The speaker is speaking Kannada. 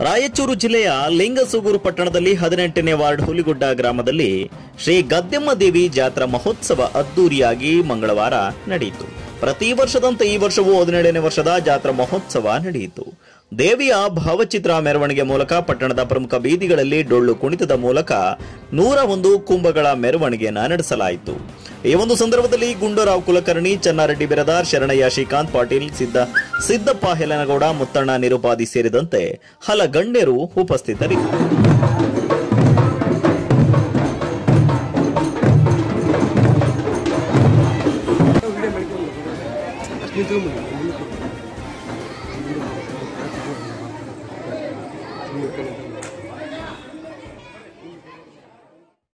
ರಾಯಚೂರು ಜಿಲ್ಲೆಯ ಲಿಂಗಸೂಗೂರು ಪಟ್ಟಣದಲ್ಲಿ ಹದಿನೆಂಟನೇ ವಾರ್ಡ್ ಹುಲಿಗುಡ್ಡ ಗ್ರಾಮದಲ್ಲಿ ಶ್ರೀ ಗದ್ದೆಮ್ಮ ದೇವಿ ಜಾತ್ರಾ ಮಹೋತ್ಸವ ಅದ್ದೂರಿಯಾಗಿ ಮಂಗಳವಾರ ನಡೆಯಿತು ಪ್ರತಿ ವರ್ಷದಂತೆ ಈ ವರ್ಷವೂ ಹದಿನೇಳನೇ ವರ್ಷದ ಜಾತ್ರಾ ಮಹೋತ್ಸವ ನಡೆಯಿತು ದೇವಿಯ ಭಾವಚಿತ್ರ ಮೆರವಣಿಗೆ ಮೂಲಕ ಪಟ್ಟಣದ ಪ್ರಮುಖ ಬೀದಿಗಳಲ್ಲಿ ಡೊಳ್ಳು ಕುಣಿತದ ಮೂಲಕ ನೂರ ಒಂದು ಕುಂಭಗಳ ಮೆರವಣಿಗೆಯನ್ನ ನಡೆಸಲಾಯಿತು ಈ ಒಂದು ಸಂದರ್ಭದಲ್ಲಿ ಗುಂಡೂರಾವ್ ಕುಲಕರ್ಣಿ ಚೆನ್ನಾರೆಡ್ಡಿ ಬಿರದಾರ್ ಶರಣಯ್ಯ ಶ್ರೀಕಾಂತ್ ಪಾಟೀಲ್ ಸಿದ್ದ ಸಿದ್ದಪ್ಪ ಹೆಲನಗೌಡ ಮುತ್ತಣ್ಣ ನಿರುಪಾದಿ ಸೇರಿದಂತೆ ಹಲ ಗಣ್ಯರು ಉಪಸ್ಥಿತರಿದ್ದರು ನಿಂತ್ಕೊಂಡ್ಬಿಡಿ